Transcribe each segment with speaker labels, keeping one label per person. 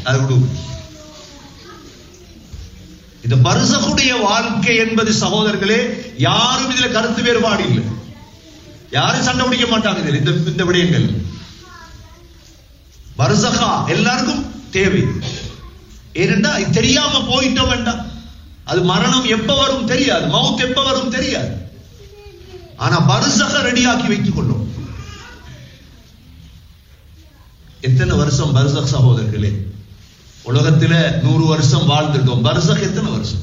Speaker 1: அது கொடு இந்த பர்சகுடைய வாழ்க்கை என்பது சகோதரர்களே யாரும் இதுல கருத்து வேறுபாடு இல்லை யாரும் சண்டை பிடிக்க மாட்டாங்க இதில் இந்த இந்த விடயங்கள் பர்சகா எல்லாருக்கும் தேவை ஏனென்றா இது தெரியாம போயிட்டோம் வேண்டாம் அது மரணம் எப்ப வரும் தெரியாது மவுத் எப்ப வரும் தெரியாது ஆனா பர்சக ரெடியாக்கி வைத்துக் கொள்ளும் எத்தனை வருஷம் பர்சக் சகோதரர்களே உலகத்துல நூறு வருஷம் வாழ்ந்துட்டோம் பர்சக் எத்தனை வருஷம்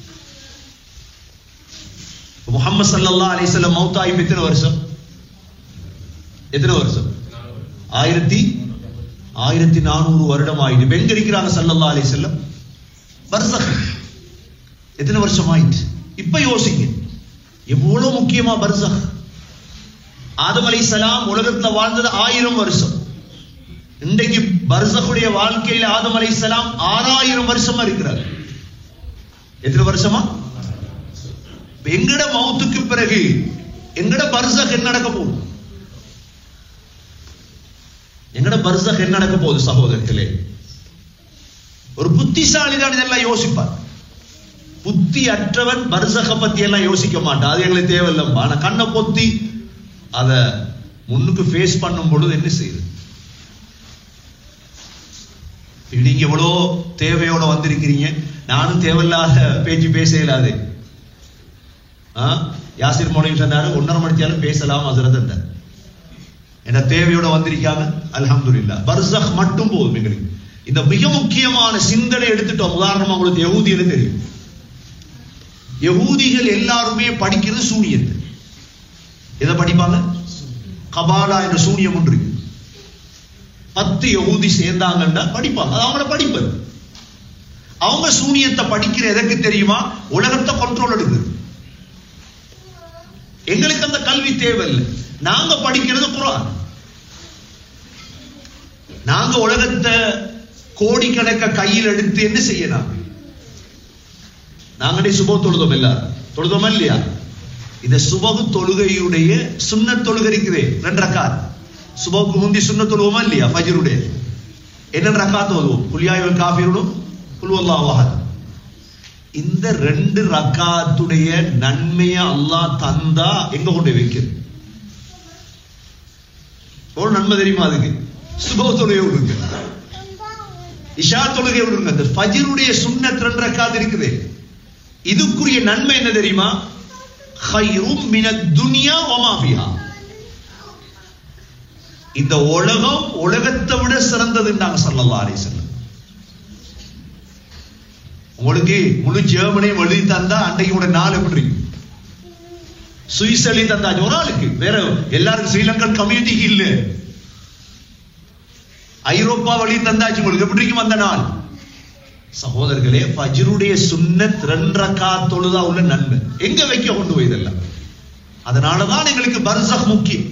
Speaker 1: முகமது சல்லா அலிஸ்லாம் மௌத்தாயிப் எத்தனை வருஷம் எத்தனை வருஷம் ஆயிரத்தி ஆயிரத்தி நானூறு வருடம் ஆயிட்டு இப்ப எங்க இருக்கிறாங்க சல்லல்லா அலி செல்லம் பர்சக் எத்தனை வருஷம் ஆயிட்டு இப்ப யோசிங்க எவ்வளவு முக்கியமா பர்சக் ஆதம் அலை சலாம் உலகத்துல வாழ்ந்தது ஆயிரம் வருஷம் இன்றைக்கு பர்சகுடைய வாழ்க்கையில ஆதம் அலை சலாம் ஆறாயிரம் வருஷமா இருக்கிறார் எத்தனை வருஷமா எங்கட மௌத்துக்கு பிறகு எங்கட பர்சக் என்ன நடக்க போகுது எங்கட பர்சக் என்ன நடக்க போகுது சகோதரர்களே ஒரு புத்திசாலி தான் இதெல்லாம் யோசிப்பார் புத்தி அற்றவன் பர்சக பத்தி எல்லாம் யோசிக்க மாட்டான் அது எங்களுக்கு தேவையில்லை ஆனா கண்ணை பொத்தி அத முன்னுக்கு ஃபேஸ் பண்ணும் பொழுது என்ன செய்யுது நீங்க எவ்வளோ தேவையோட வந்திருக்கிறீங்க நானும் தேவையில்லாத பேச்சு பேச இயலாது யாசிர் மொழியும் சொன்னாரு ஒன்றரை மணித்தியாலும் பேசலாம் அசுரத் என்ன தேவையோட வந்திருக்காங்க அல்ஹம்துலில்லா பர்சக் மட்டும் போதும் எங்களுக்கு இந்த மிக முக்கியமான சிந்தனை எடுத்துட்டோம் உதாரணமா உங்களுக்கு யகூதின்னு தெரியும் யகூதிகள் எல்லாருமே படிக்கிறது சூனியத்தை எதை படிப்பாங்க கபாலா என்ற சூனியம் ஒன்று இருக்கு பத்து யகூதி சேர்ந்தாங்கன்னா படிப்பாங்க அது அவங்கள படிப்பது அவங்க சூனியத்தை படிக்கிற எதற்கு தெரியுமா உலகத்தை கண்ட்ரோல் எடுக்குது எங்களுக்கு அந்த கல்வி தேவையில்லை நாங்க படிக்கிறது குரான் நாங்க உலகத்தை கோடிக்கணக்க கையில் எடுத்து என்ன செய்யலாம் நாங்களே சுப தொழுதோம் எல்லாரும் தொழுதோமா இல்லையா இந்த சுபகு தொழுகையுடைய சுண்ண தொழுகை இருக்குதே ரெண்டு ரக்காத் சுபகுக்கு முந்தி சுண்ண தொழுவோமா இல்லையா ஃபஜருடைய என்ன ரக்காத் ஓதுவோம் குலியாயுவல் காஃபிருடும் குல்வல்லாஹ் இந்த ரெண்டு ரக்காத்துடைய நன்மைய அல்லாஹ் தந்தா எங்க கொண்டு வைக்கிறது எவ்வளவு நன்மை தெரியுமா அதுக்கு சுப தொழுகை விடுங்க இஷா தொழுகை விடுங்க அந்த ஃபஜருடைய சுண்ணத் ரெண்டு ரக்காத் இருக்குது இதுக்குரிய நன்மை என்ன தெரியுமா ஹைரும் மினத் துனியா வமா ஃபிஹா இந்த உலகம் உலகத்தை விட சிறந்ததுன்றாங்க ஸல்லல்லாஹு அலைஹி வஸல்லம் உங்களுக்கு முழு ஜெர்மனியும் எழுதி தந்தா அன்றைக்கு உடைய நாள் எப்படி இருக்கு சுவிஸ் எழுதி தந்தாச்சு ஒரு ஆளுக்கு வேற எல்லாருக்கும் ஸ்ரீலங்கன் கம்யூனிட்டி இல்ல ஐரோப்பா வழி தந்தாச்சு உங்களுக்கு எப்படி இருக்கும் அந்த நாள் சகோதரர்களே ஃபஜ்ருடைய சுன்னத் ரெண்டரக்கா தொழுதா உள்ள நன்மை எங்க வைக்க கொண்டு போய் இதெல்லாம் அதனாலதான் எங்களுக்கு பர்சக் முக்கியம்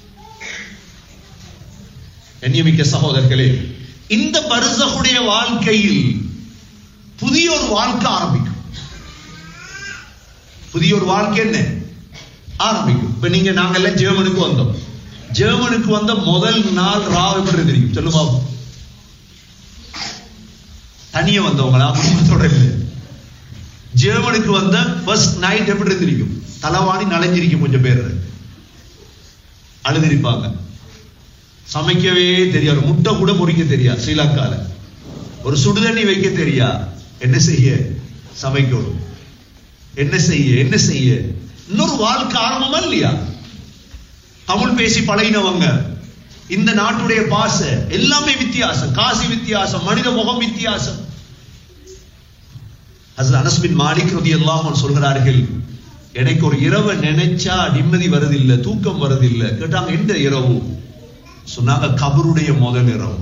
Speaker 1: எண்ணியமிக்க சகோதரர்களே இந்த பர்சகுடைய வாழ்க்கையில் புதிய ஒரு வாழ்க்கை ஆரம்பிக்கும் புதிய ஒரு வாழ்க்கை என்ன ஆரம்பிக்கும் இப்ப நீங்க நாங்க எல்லாம் ஜெர்மனுக்கு வந்தோம் ஜெர்மனுக்கு வந்த முதல் நாள் ராவ் எப்படி தெரியும் சொல்லுமா தனிய வந்தவங்களா குடும்பத்தோட இல்லை ஜெர்மனுக்கு வந்த ஃபர்ஸ்ட் நைட் எப்படி இருந்திருக்கும் தலைவாணி நனைஞ்சிருக்கும் கொஞ்சம் பேர் அழுதிருப்பாங்க சமைக்கவே தெரியாது முட்டை கூட பொறிக்க தெரியாது ஸ்ரீலங்கால ஒரு சுடுதண்ணி வைக்க தெரியா என்ன செய்ய சமைக்கணும் என்ன செய்ய என்ன செய்ய இன்னொரு வாழ்க்கை ஆரம்பமா இல்லையா தமிழ் பேசி பழகினவங்க இந்த நாட்டுடைய பாச எல்லாமே வித்தியாசம் காசி வித்தியாசம் மனித முகம் வித்தியாசம் அது அனஸ்பின் மாலிக் ரதி எல்லாம் சொல்கிறார்கள் எனக்கு ஒரு இரவை நினைச்சா நிம்மதி வருதில்லை தூக்கம் வருதில்லை கேட்டாங்க எந்த இரவு சொன்னாங்க கபருடைய முதல் இரவு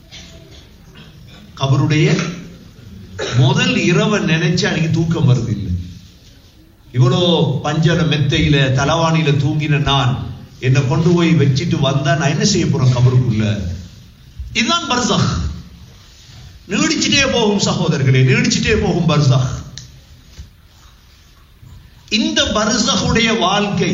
Speaker 1: கபருடைய முதல் இரவை நினைச்சா எனக்கு தூக்கம் வருது இல்லை இவ்வளோ பஞ்சன மெத்தையில தலவாணியில தூங்கின நான் என்னை கொண்டு போய் வச்சுட்டு வந்தா நான் என்ன செய்ய போறேன் கபருக்குள்ள இதுதான் பர்சக் நீடிச்சுட்டே போகும் சகோதரர்களே நீடிச்சுட்டே போகும் பர்சக் இந்த பர்சகுடைய வாழ்க்கை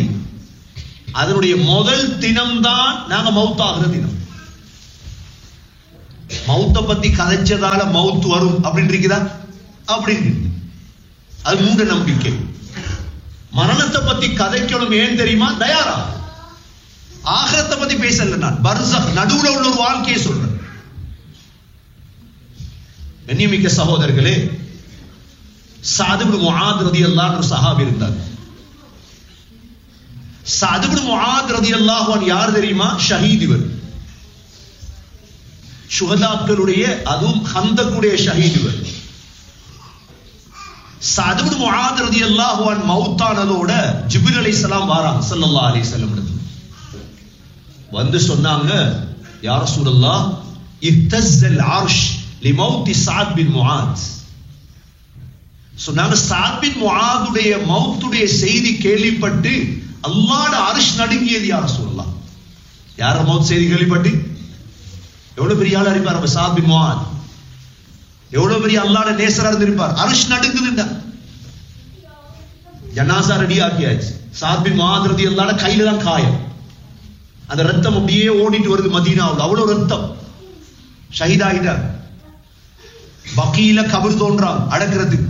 Speaker 1: அதனுடைய முதல் தினம்தான் நாங்க மௌத்தாகிற தினம் மௌத்த பத்தி கதைச்சதால மவுத் வரும் அப்படின்னு இருக்குதா அப்படின்னு இருக்கு. அது மூட நம்பிக்கை மரணத்தை பத்தி கதைக்கணும் ஏன் தெரியுமா தயாரா ஆகரத்தை பத்தி பேசல நான் பர்சக் நடுவுல உள்ள ஒரு வாழ்க்கையை சொல்றேன் கண்ணியமிக்க சகோதரர்களே சாதுபு முஆத் ரதியல்லாஹு ஒரு சஹாபி இருந்தார் சாதுபு முஆத் ரதியல்லாஹு அன்ஹு யார் தெரியுமா ஷஹீத் இவர் சுகதாக்களுடைய அதுவும் ஹந்தக்குடைய ஷஹீத் இவர் சாதுபு முஆத் ரதியல்லாஹு அன்ஹு மௌத்தானதோட ஜிப்ரீல் அலைஹிஸ்ஸலாம் வாராங்க ஸல்லல்லாஹு அலைஹி வஸல்லம் இடத்துல வந்து சொன்னாங்க யா ரசூலல்லாஹ் இஹ்தஸ்ஸல் அர்ஷ் லிமௌத்தி சாத் பின் முஆத் சொன்னாங்க சாத் பின் முஆதுடைய மௌத்துடைய செய்தி கேள்விப்பட்டு அல்லாஹ்ட அரிஷ் நடுங்கியது யா ரசூலல்லாஹ் யார மௌத் செய்தி கேள்விப்பட்டு எவ்வளவு பெரிய ஆளா இருப்பார் நம்ம சாத் பின் முஆத் எவ்வளவு பெரிய அல்லாஹ்ட நேசரா இருந்திருப்பார் அரிஷ் நடுங்குதுண்டா ஜனாசா ரெடி ஆக்கியாச்சு சாத் பின் முஆத் ரலியல்லாஹு கையில தான் காயம் அந்த ரத்தம் அப்படியே ஓடிட்டு வருது மதீனாவில் அவ்வளவு ரத்தம் ஷஹீதாகிட்டார் பக்கீல கபர் தோன்றான் அடக்கிறதுக்கு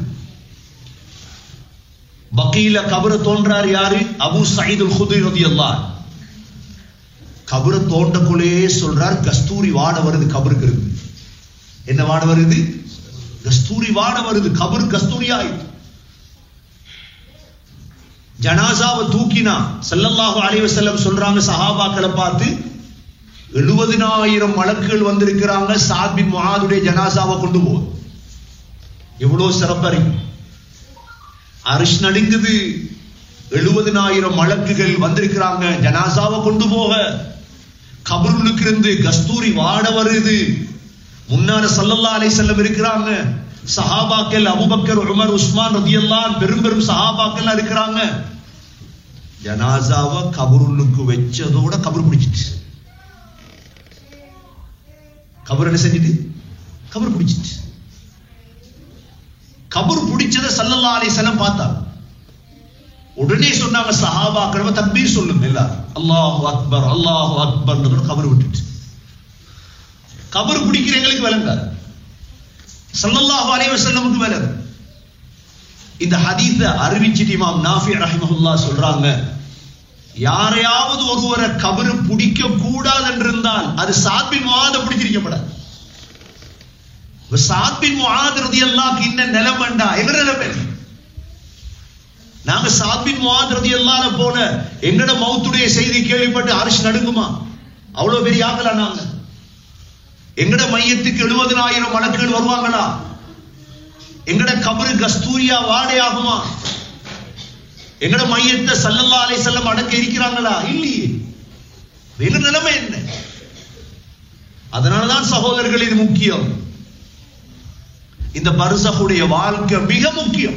Speaker 1: பக்கீல கபர தோன்றார் யாரு அபு சயீதுல் குதுரி ரலியல்லாஹு கபர தோண்டக்குள்ளே சொல்றார் கஸ்தூரி வாட வருது கபருக்கு இருந்து என்ன வாட வருது கஸ்தூரி வாட வருது கபர் கஸ்தூரி ஆயிட்டு ஜனாசாவை தூக்கினா ஸல்லல்லாஹு அலைஹி வஸல்லம் சொல்றாங்க சஹாபாக்களை பார்த்து எழுபதினாயிரம் வழக்குகள் வந்திருக்கிறாங்க சாத் பின் முஆதுடைய ஜனாசாவை கொண்டு போ எவ்வளவு சிறப்பறி அரிஷ் நடுங்குது எழுபதினாயிரம் வழக்குகள் வந்திருக்கிறாங்க ஜனாசாவை கொண்டு போக கபர்களுக்கு இருந்து கஸ்தூரி வாட வருது முன்னால ஸல்லல்லாஹு அலைஹி வஸல்லம் இருக்கிறாங்க சஹாபாக்கள் அபூபக்கர் உமர் உஸ்மான் ரதியல்லாஹு பெரும் பெரும் சஹாபாக்கள் இருக்கிறாங்க ஜனாசாவை கபருள்ளுக்கு வச்சதோட கபர் பிடிச்சிட்டு கபர் என்ன செஞ்சுட்டு கபர் பிடிச்சிட்டு கபர் பிடிச்சத சல்லல்லா அலிசல்லம் பார்த்தாங்க உடனே சொன்னாங்க சஹாபாக்கள் தக்பீர் சொல்லுங்க எல்லாரும் அல்லாஹு அக்பர் அல்லாஹு அக்பர் கபர் விட்டுட்டு கபர் பிடிக்கிற எங்களுக்கு விளங்காது சல்லல்லாஹு அலைஹி வஸல்லமுக்கு விளங்கு இந்த ஹதீஸ அறிவிச்சிட்டு இமாம் நாஃபி ரஹிமஹுல்லா சொல்றாங்க யாரையாவது ஒருவரை கபரு பிடிக்க கூடாது என்றிருந்தால் அது சாத்பின் முஆத பிடிச்சிருக்கப்படாது சாத்பின் முஆத் ரலியல்லாஹு இன்ன நிலைமண்டா எங்க நிலைமை நாங்க சாத்பின் முஆத் ரலியல்லாஹு போன எங்கட மௌத்துடைய செய்தி கேள்விப்பட்டு அரிசி நடுங்குமா அவ்வளவு பெரிய ஆகலா நாங்க எங்கட மையத்துக்கு எழுபதனாயிரம் வழக்குகள் வருவாங்களா எங்கட கபரு கஸ்தூரியா வாடை ஆகுமா எங்கட மையத்தை சல்லல்லா அலை செல்லம் அடக்க இருக்கிறாங்களா இல்லையே எங்க நிலைமை என்ன அதனாலதான் சகோதரர்கள் இது முக்கியம் இந்த பரிசகுடைய வாழ்க்கை மிக முக்கியம்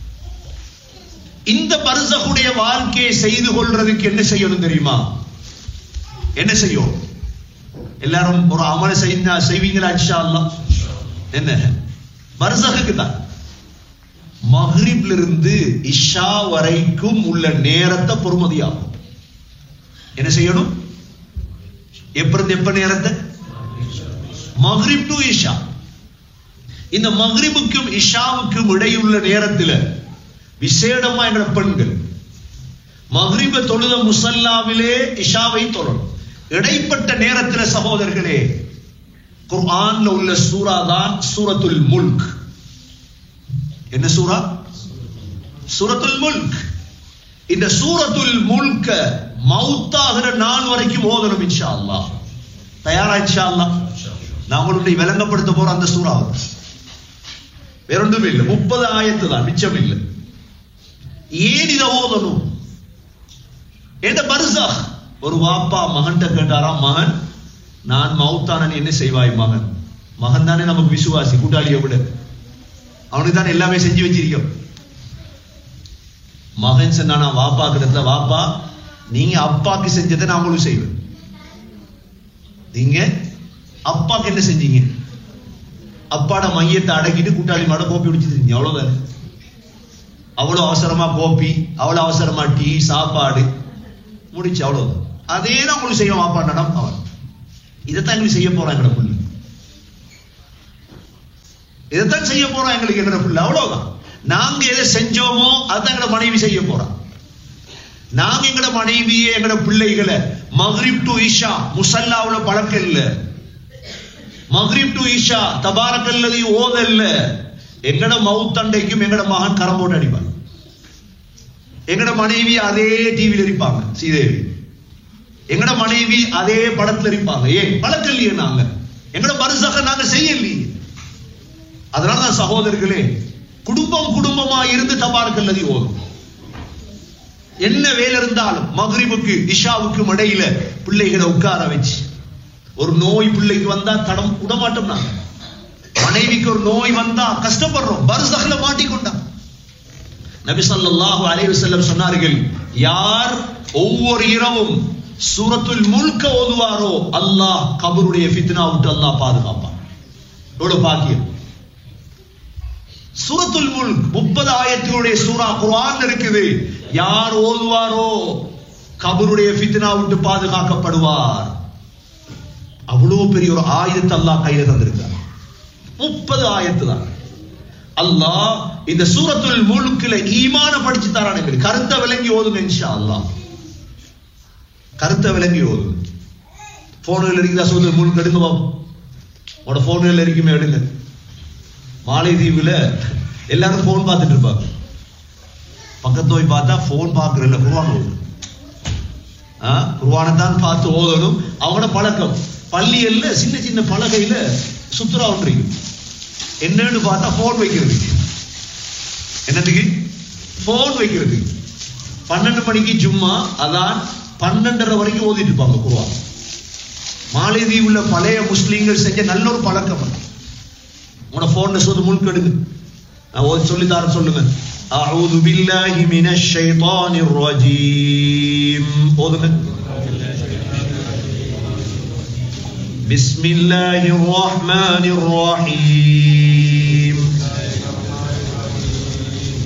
Speaker 1: இந்த பரிசகுடைய வாழ்க்கையை செய்து கொள்றதுக்கு என்ன செய்யணும் தெரியுமா என்ன செய்யும் எல்லாரும் ஒரு அமல செய்ய செய்வீங்களா இன்ஷா அல்லாஹ் என்ன பர்சகுக்கு தான் மஹ்ரிப்ல இருந்து இஷா வரைக்கும் உள்ள நேரத்தை பொறுமதியாகும் என்ன செய்யணும் எப்ப இருந்து எப்ப நேரத்தை மஹ்ரிப் டு இஷா இந்த மஹ்ரிபுக்கும் இஷாவுக்கும் இடையுள்ள நேரத்தில் விசேடமா என்ற பெண்கள் மஹ்ரிப தொழுத முசல்லாவிலே இஷாவை தொழணும் இடைப்பட்ட நேரத்தில் சகோதரர்களே குர்ஆன்ல உள்ள சூரா தான் சூரத்துல் முல்க் என்ன சூரா சூரத்துல் முல்க் இந்த சூரத்துல் முல்க மௌத்தாகிற நாள் வரைக்கும் ஓதணும் இன்ஷா அல்லாஹ் தயாரா இன்ஷா அல்லாஹ் நான் உங்களுடைய விளங்கப்படுத்த போற அந்த சூறா வேறொன்றும் இல்லை முப்பது ஆயத்து தான் மிச்சம் இல்லை ஏன் இதை ஓதணும் எந்த பரிசா ஒரு வாப்பா மகன்கிட்ட கேட்டாராம் மகன் நான் மௌத்தானன் என்ன செய்வாய் மகன் மகன் தானே நமக்கு விசுவாசி கூட்டாளியை விட அவனுக்கு தான் எல்லாமே செஞ்சு வச்சிருக்கோம் மகன் சொன்னானா வாப்பா கிட்ட வாப்பா நீங்க அப்பாக்கு செஞ்சதை நான் உங்களுக்கு செய்வேன் நீங்க அப்பாக்கு என்ன செஞ்சீங்க அப்பாட மையத்தை அடக்கிட்டு கூட்டாளி மாட கோப்பி குடிச்சிருந்தீங்க அவ்வளவுதானே அவ்வளவு அவசரமா கோப்பி அவ்வளவு அவசரமா டீ சாப்பாடு முடிச்சு அவ்வளவுதான் அதே தான் உங்களுக்கு செய்வோம் வாப்பா நடம் அவன் இதைத்தான் எங்களுக்கு செய்ய போறான் எங்கட புள்ளி இதைத்தான் செய்ய போறோம் எங்களுக்கு எங்கட பிள்ளை அவ்வளவுதான் நாங்க எதை செஞ்சோமோ அதான் எங்கட மனைவி செய்ய போறோம் நாங்க எங்கட மனைவியை எங்கட பிள்ளைகளை மக்ரிப் டு இஷா முசல்லாவுல பழக்கம் இல்ல மக்ரிப் டு இஷா தபாரக்கல்லதி ஓதல்ல எங்கட மவுத்தண்டைக்கும் எங்கட மகன் கரம் போட்டு அடிப்பாங்க எங்கட மனைவி அதே டிவியில் இருப்பாங்க சீதேவி எங்கட மனைவி அதே படத்துல இருப்பாங்க ஏன் பழக்கம் இல்லையே நாங்க எங்கட பரிசாக நாங்க செய்யலையே அதனாலதான் சகோதரர்களே குடும்பம் குடும்பமா இருந்து தபாரக்கல்லதி ஓதும் என்ன வேலை இருந்தாலும் மகரிபுக்கு இஷாவுக்கும் இடையில பிள்ளைகளை உட்கார வச்சு ஒரு நோய் பிள்ளைக்கு வந்தா தடம் விடமாட்டோம் நாங்க மனைவிக்கு ஒரு நோய் வந்தா கஷ்டப்படுறோம் பரிசகல மாட்டிக்கொண்டா நபி ஸல்லல்லாஹு அலைஹி வஸல்லம் சொன்னார்கள் யார் ஒவ்வொரு இரவும் சூரத்துல் முல்க ஓதுவாரோ அல்லாஹ் கபருடைய ஃபித்னா விட்டு அல்லாஹ் பாதுகாப்பான் எவ்வளவு பாக்கியம் சூரத்துல் முல்க் முப்பது ஆயத்தினுடைய சூரா குர்ஆன் இருக்குது யார் ஓதுவாரோ கபருடைய ஃபித்னா விட்டு பாதுகாக்கப்படுவார் அவ்வளவு பெரிய ஒரு ஆயுதத்தை அல்லாஹ் கையில தந்திருக்கார் முப்பது ஆயத்து தான் அல்லாஹ் இந்த சூரத்துல் முழுக்கில ஈமான படிச்சு தரான் எங்களுக்கு கருத்தை விளங்கி ஓதுங்க இன்ஷா அல்லாஹ் கருத்தை விளங்கி ஓதுங்க போன்கள் இருக்குதா சூரத்துல் முழுக்க எடுங்க பாப்போம் உங்களோட போன்கள் இருக்குமே எடுங்க மாலைதீவுல எல்லாரும் போன் பார்த்துட்டு இருப்பாங்க பக்கத்து போய் பார்த்தா போன் பார்க்கறதில்ல குர்ஆன் ஓதும் குர்ஆனை தான் பார்த்து ஓதணும் அவங்களோட பழக்கம் பள்ளியல்ல சின்ன சின்ன பலகையில சுத்துரா ஒன்று இருக்கும் என்னன்னு பார்த்தா போன் வைக்கிறதுக்கு என்னதுக்கு போன் வைக்கிறதுக்கு பன்னெண்டு மணிக்கு சும்மா அதான் பன்னெண்டரை வரைக்கும் ஓதிட்டு இருப்பாங்க குருவான் மாலைதீவுல பழைய முஸ்லீம்கள் செஞ்ச நல்ல ஒரு பழக்கம் அது. உங்களோட போன்ல சொல்லு முழுக்கெடுங்க நான் ஓதி சொல்லி தரேன் சொல்லுங்க أعوذ بالله من الشيطان الرجيم ஓதுங்க بسم الله الرحمن الرحيم